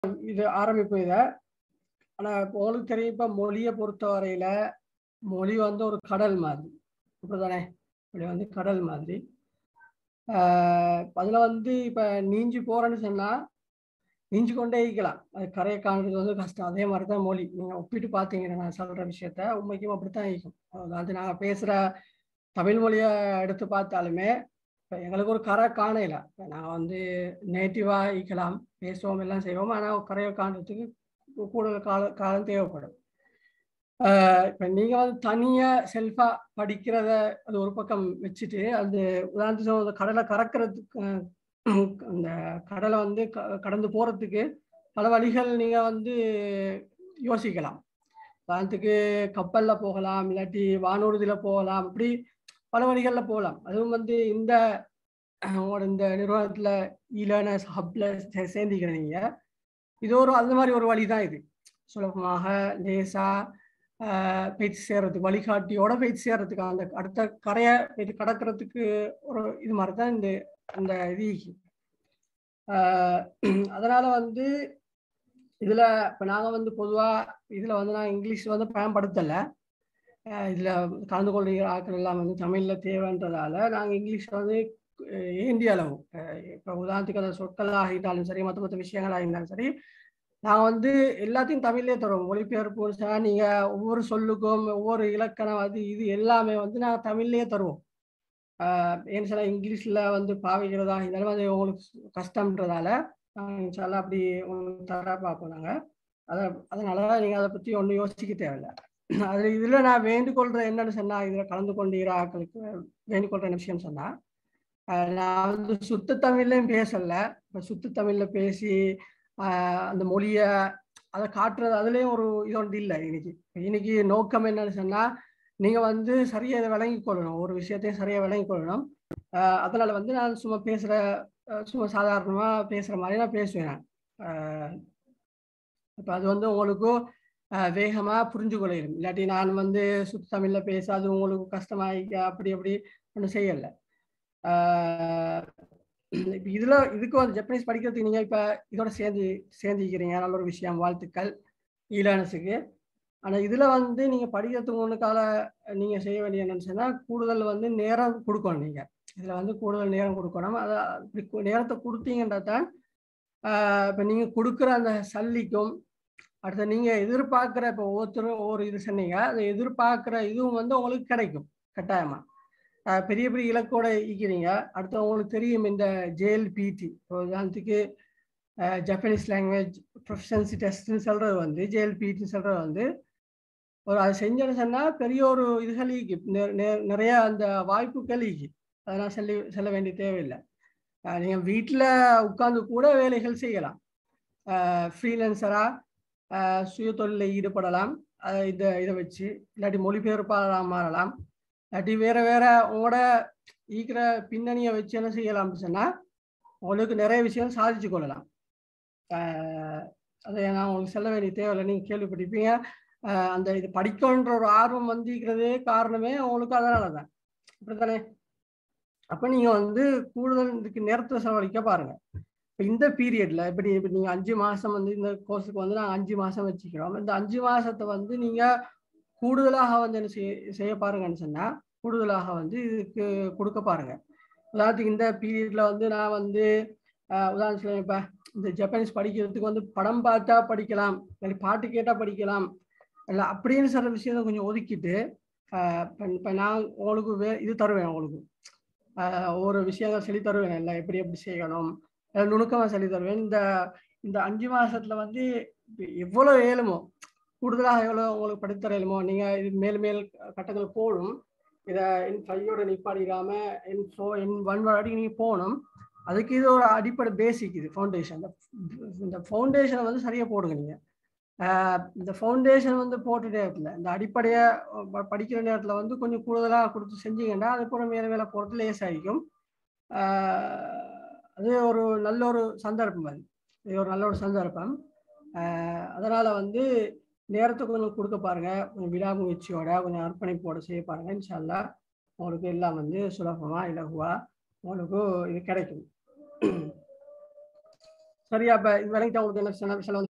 இது ஆரம்பிப்பு இதை ஆனா இப்போ உங்களுக்கு தெரியும் இப்ப மொழியை பொறுத்த வரையில மொழி வந்து ஒரு கடல் மாதிரி அப்படிதானே மொழி வந்து கடல் மாதிரி ஆஹ் அதுல வந்து இப்ப நீஞ்சி போறேன்னு சொன்னா நீஞ்சி கொண்டே இருக்கலாம் அது கரையை காணுறது வந்து கஷ்டம் அதே மாதிரி தான் மொழி நீங்க ஒப்பிட்டு பார்த்தீங்கன்னா நான் சொல்ற விஷயத்த உண்மைக்கும் அப்படித்தான் இருக்கும் அதாவது நாங்க பேசுற தமிழ் மொழியை எடுத்து பார்த்தாலுமே இப்போ எங்களுக்கு ஒரு கரை காணையில இப்போ நான் வந்து நேட்டிவாக இருக்கலாம் பேசுவோம் எல்லாம் செய்வோம் ஆனால் கரையை காண்றதுக்கு கூடுதல் கால காலம் தேவைப்படும் இப்போ நீங்கள் வந்து தனியாக செல்ஃபாக படிக்கிறத அது ஒரு பக்கம் வச்சுட்டு அந்த உதாரணத்துக்கு அந்த கடலை கறக்கிறதுக்கு அந்த கடலை வந்து க கடந்து போகிறதுக்கு பல வழிகள் நீங்கள் வந்து யோசிக்கலாம் உதாரணத்துக்கு கப்பலில் போகலாம் இல்லாட்டி வானூர்தியில் போகலாம் அப்படி பல வழிகளில் போகலாம் அதுவும் வந்து இந்த உங்களோட இந்த நிறுவனத்தில் இலேர்னர்ஸ் ஹப்பில் சேர்ந்திக்கிற நீங்கள் இது ஒரு அந்த மாதிரி ஒரு வழி தான் இது சுலபமாக லேசாக பேச்சு சேர்றதுக்கு வழிகாட்டியோட பேச்சு சேர்றதுக்கு அந்த அடுத்த கரையை பேச்சு கடக்கிறதுக்கு ஒரு இது மாதிரி தான் இந்த இந்த இது அதனால வந்து இதில் இப்போ நாங்கள் வந்து பொதுவாக இதில் வந்து நான் இங்கிலீஷ் வந்து பயன்படுத்தலை இதில் கலந்து கொள்கிற ஆட்கள் எல்லாம் வந்து தமிழில் தேவைன்றதால நாங்கள் இங்கிலீஷ் வந்து ஏந்திய அளவு இப்போ உதாரணத்துக்கு அந்த சொற்கள் ஆகிட்டாலும் சரி மற்ற மற்ற விஷயங்கள் ஆகிட்டாலும் சரி நாங்கள் வந்து எல்லாத்தையும் தமிழ்லேயே தருவோம் மொழிபெயர்ப்பு சார் நீங்கள் ஒவ்வொரு சொல்லுக்கும் ஒவ்வொரு இலக்கணம் அது இது எல்லாமே வந்து நாங்கள் தமிழ்லேயே தருவோம் ஏன்னு சொன்னால் இங்கிலீஷில் வந்து பாவிக்கிறதா இருந்தாலும் அது உங்களுக்கு கஷ்டம்ன்றதால நாங்கள் அப்படி உங்களுக்கு தர பார்ப்போம் நாங்கள் அதை அதனால நீங்கள் அதை பற்றி ஒன்றும் யோசிக்க தேவையில்லை அது இதில் நான் வேண்டுகொள்கிற என்னன்னு சொன்னால் இதில் கலந்து கொண்டிருக்கிற ஆட்களுக்கு வேண்டுகொள்கிற என்ன விஷயம் சொன்னால் நான் வந்து சுத்த தமிழ்லையும் பேசலை இப்போ சுத்த தமிழில் பேசி அந்த மொழியை அதை காட்டுறது அதுலேயும் ஒரு இது ஒன்று இல்லை இன்னைக்கு இன்னைக்கு நோக்கம் என்னன்னு சொன்னால் நீங்கள் வந்து சரியாக இதை விளங்கி கொள்ளணும் ஒரு விஷயத்தையும் சரியாக விளங்கி கொள்ளணும் அதனால் வந்து நான் சும்மா பேசுகிற சும்மா சாதாரணமாக பேசுகிற மாதிரி நான் பேசுவேன் இப்போ அது வந்து உங்களுக்கும் வேகமாக புரிஞ்சு கொள்ளையிடும் இல்லாட்டி நான் வந்து சுத்த தமிழில் பேச அது உங்களுக்கு கஷ்டமாயிக்க அப்படி அப்படி ஒன்றும் செய்யலை இப்போ இதில் இதுக்கு வந்து ஜப்பனீஸ் படிக்கிறதுக்கு நீங்கள் இப்போ இதோட சேர்ந்து சேர்ந்துக்கிறீங்க நல்ல ஒரு விஷயம் வாழ்த்துக்கள் ஈலானஸுக்கு ஆனால் இதில் வந்து நீங்கள் படிக்கிறதுக்கு ஒன்றுக்கால நீங்கள் செய்ய வேண்டிய என்னன்னு சொன்னால் கூடுதல் வந்து நேரம் கொடுக்கணும் நீங்கள் இதில் வந்து கூடுதல் நேரம் கொடுக்கணும் அதை இப்படி நேரத்தை கொடுத்தீங்கன்னா தான் இப்போ நீங்கள் கொடுக்குற அந்த சல்லிக்கும் அடுத்து நீங்கள் எதிர்பார்க்குற இப்போ ஒவ்வொருத்தரும் ஒவ்வொரு இது சொன்னீங்க அதை எதிர்பார்க்குற இதுவும் வந்து உங்களுக்கு கிடைக்கும் கட்டாயமாக பெரிய பெரிய இலக்கோட ஈக்கிறீங்க அடுத்து உங்களுக்கு தெரியும் இந்த ஜேஎல்பிடி உதாரணத்துக்கு ஜப்பனீஸ் லாங்குவேஜ் ப்ரொஃபஷன்சி டெஸ்ட்னு சொல்கிறது வந்து ஜேஎல்பிடின்னு சொல்கிறது வந்து ஒரு அது செஞ்சோன்னு சொன்னால் பெரிய ஒரு இதுகள் ஈக்கி நிறைய அந்த வாய்ப்புகள் ஈக்கி அதெல்லாம் செல்ல செல்ல வேண்டிய தேவையில்லை நீங்கள் வீட்டில் உட்காந்து கூட வேலைகள் செய்யலாம் ஃப்ரீலன்சராக சுய தொழிலில் ஈடுபடலாம் இந்த இதை வச்சு இல்லாட்டி மொழிபெயர்ப்பாளராக மாறலாம் இல்லாட்டி வேறு வேற உங்களோட ஈக்கிற பின்னணியை வச்சு என்ன செய்யலாம்னு சொன்னால் உங்களுக்கு நிறைய விஷயம் சாதிச்சு கொள்ளலாம் அதை நான் உங்களுக்கு சொல்ல வேண்டிய தேவையில்லை நீங்கள் கேள்விப்பட்டிருப்பீங்க அந்த இது படிக்கணுன்ற ஒரு ஆர்வம் வந்திருக்கிறதே காரணமே உங்களுக்கு அதனால தான் அப்படித்தானே அப்போ நீங்கள் வந்து கூடுதல் இதுக்கு நேரத்தை செலவழிக்க பாருங்கள் இப்போ இந்த பீரியடில் இப்படி இப்போ நீங்கள் அஞ்சு மாதம் வந்து இந்த கோர்ஸுக்கு வந்து நாங்கள் அஞ்சு மாதம் வச்சுக்கிறோம் இந்த அஞ்சு மாதத்தை வந்து நீங்கள் கூடுதலாக வந்து என்ன செய்ய செய்ய பாருங்கன்னு சொன்னால் கூடுதலாக வந்து இதுக்கு கொடுக்க பாருங்க உதாரணத்துக்கு இந்த பீரியட்ல வந்து நான் வந்து உதாரணத்துல இப்போ இந்த ஜப்பானீஸ் படிக்கிறதுக்கு வந்து படம் பார்த்தா படிக்கலாம் இல்லை பாட்டு கேட்டால் படிக்கலாம் இல்லை அப்படின்னு சில விஷயத்த கொஞ்சம் ஒதுக்கிட்டு இப்போ நான் உங்களுக்கு வே இது தருவேன் உங்களுக்கு ஒவ்வொரு விஷயங்கள் சொல்லி தருவேன் இல்லை எப்படி எப்படி செய்யணும் நுணுக்கமாக சொல்லி தருவேன் இந்த இந்த அஞ்சு மாதத்துல வந்து எவ்வளோ ஏழுமோ கூடுதலாக எவ்வளோ உங்களுக்கு படித்தர இயலுமோ நீங்கள் இது மேல் மேல் கட்டங்கள் போடும் இதை என் ஃபையோட நிப்பாடிக்காம என் ஃபோ என் ஒன் வரைக்கும் நீங்கள் போகணும் அதுக்கு இது ஒரு அடிப்படை பேசிக் இது ஃபவுண்டேஷன் இந்த ஃபவுண்டேஷனை வந்து சரியாக போடுங்க நீங்கள் இந்த ஃபவுண்டேஷன் வந்து போட்ட நேரத்தில் இந்த அடிப்படையை படிக்கிற நேரத்தில் வந்து கொஞ்சம் கூடுதலாக கொடுத்து செஞ்சீங்கன்னா அதுக்கப்புறம் மேலே மேலே போகிறது லேசாகிக்கும் அது ஒரு நல்ல ஒரு சந்தர்ப்பம் அது இது ஒரு நல்ல ஒரு சந்தர்ப்பம் அதனால் வந்து நேரத்தை கொஞ்சம் கொடுக்க பாருங்க கொஞ்சம் விடாமுயற்சியோட கொஞ்சம் அர்ப்பணிப்போட செய்ய பாருங்க இன்ஷால்லா உங்களுக்கு எல்லாம் வந்து சுலபமா இலகுவா உங்களுக்கு இது கிடைக்கும் சரியா இப்ப இது விளங்கிட்டா உங்களுக்கு என்ன சொல்ல சொல்ல